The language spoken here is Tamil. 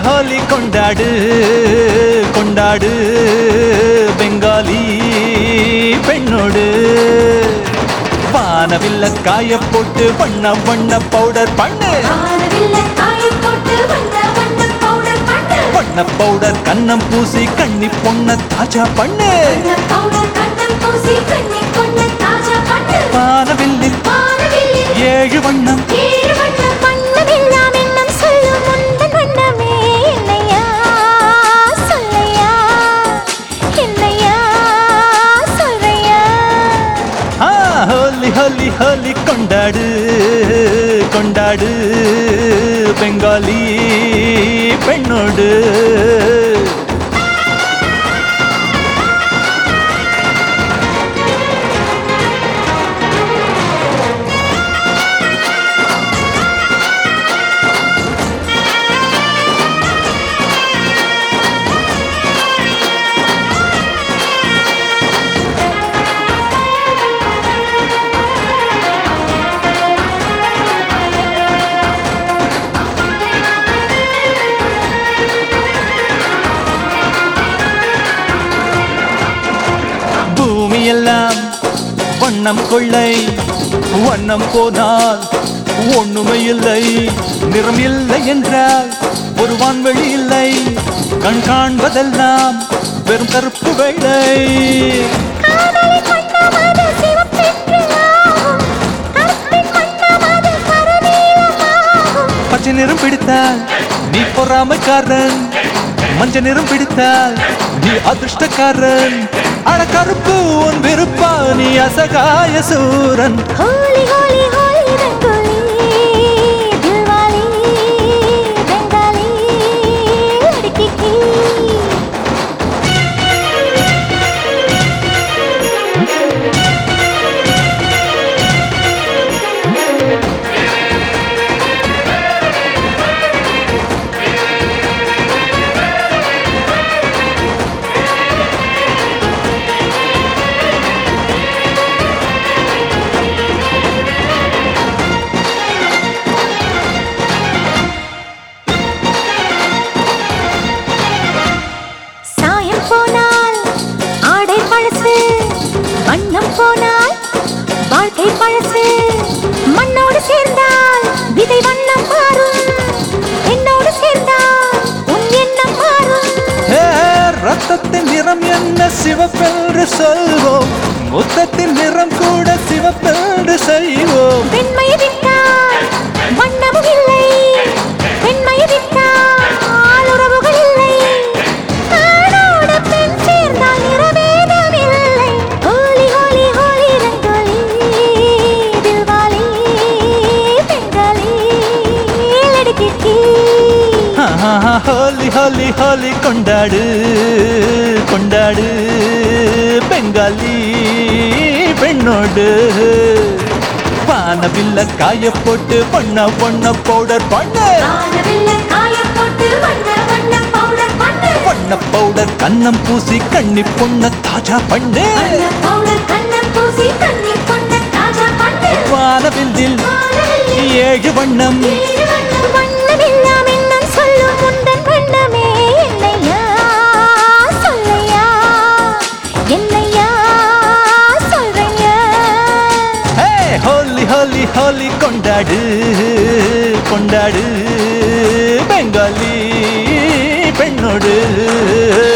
ஹோலி கொண்டாடு கொண்டாடு பெங்காலி பெண்ணோடு வானவில்ல காய போட்டு வண்ண வண்ண பவுடர் பண்ணு வானவில்லை காயப் போட்டு வண்ண வண்ண பவுடர் பண்ணு. வண்ண பவுடர் கன்னம் பூசி கண்ணி பொண்ண தாஜா பண்ணு வண்ண பவுடர் கண்ணம் பூசி கண்ணிக் கொண்ட தாஜா பண்ணு. வானவில்லில் வானவில்லில் ஏழு வண்ணம் ஏழு வண்ணம் வண்ணமெல்லாம் எண்ணம் சொல்லும் உந்தன் வண்ணமே என்னையா சொல்லையா என்னையா சொல்றையா ஆ, ஹோலி ஹோலி ஹோலி கொண்டாடு கொண்டாடு பெங்காலி பெண்ணோடு பூமியெல்லாம் வண்ணம் கொள்ளை வண்ணம் போனால் ஒண்ணுமே இல்லை நிறம் இல்லை என்றால் ஒரு வான்வெளி இல்லை கண் காண்பதெல்லாம் வெறும் கருப்பு வெள்ளை காதலை கொண்டமது சிவப்பென்று ஆகும் கருப்பின் கொண்டமது கருநீலமாகும் பச்சை நிறம் பிடித்தால் நீ பொறாமைக்காரன் மஞ்ச நிறம் பிடித்தால் நீ அதிர்ஷ்டக்காரன் அட கருப்பு உன் விருப்பா நீ அசகாய சூரன் ஹோலி ஹோலி ஹோலி ரங்கோலி தில்வாலி பெங்காலி லड़की சாயம் போனால் ஆடை பழசு வண்ணம் போனால் வாழ்க்கை பழசு மண்ணோடு சேர்ந்தால் விதை வண்ணம் மாறும் என்னோடு சேர்ந்தால் உன் எண்ணம் மாறும் ஏ, ரத்தத்தின் நிறம் என்ன சிவப்பென்று சொல்வோம் முத்தத்தின் நிறம் கூட சிவப்பென்று செய்வோம் பெண்மையை விட்டால் வண்ணமும் இல்லை பெண்மையை விட்டால் உறவுகள் இல்லை ஆணோடு பெண் சேர்ந்தால் நிறவேதம் இல்லை ஹோலி ஹோலி ஹோலி ரங்கோலி தில்வாலி பெங்காலி லड़की ஆஹா, ஹோலி ஹோலி ஹோலி கொண்டாடு கொண்டாடு பெங்காலி பெண்ணோடு வானவில்ல காய போட்டு பொண்ண பொண்ண பவுடர் பண்ணு வானவில்லை காயப் போட்டு வண்ண வண்ண பவுடர் பண்ணு பொண்ண பவுடர் கன்னம் பூசி கண்ணி பொண்ண தாஜா பண்ணு வண்ண பவுடர் கண்ணம் பூசி கண்ணிக் கொண்ட தாஜா பண்ணு வானவில்லில் வானவில்லில் ஏழு வண்ணம் ஏழு வண்ணம் வண்ணமெல்லாம் எண்ணம் சொல்லும் உந்தன் வண்ணமே என்னையா சொல்லையா என்னையா சொல்றையா ஹே ஹோலி ஹோலி ஹோலி கொண்டாடு கொண்டாடு பெங்காலி பெண்ணோடு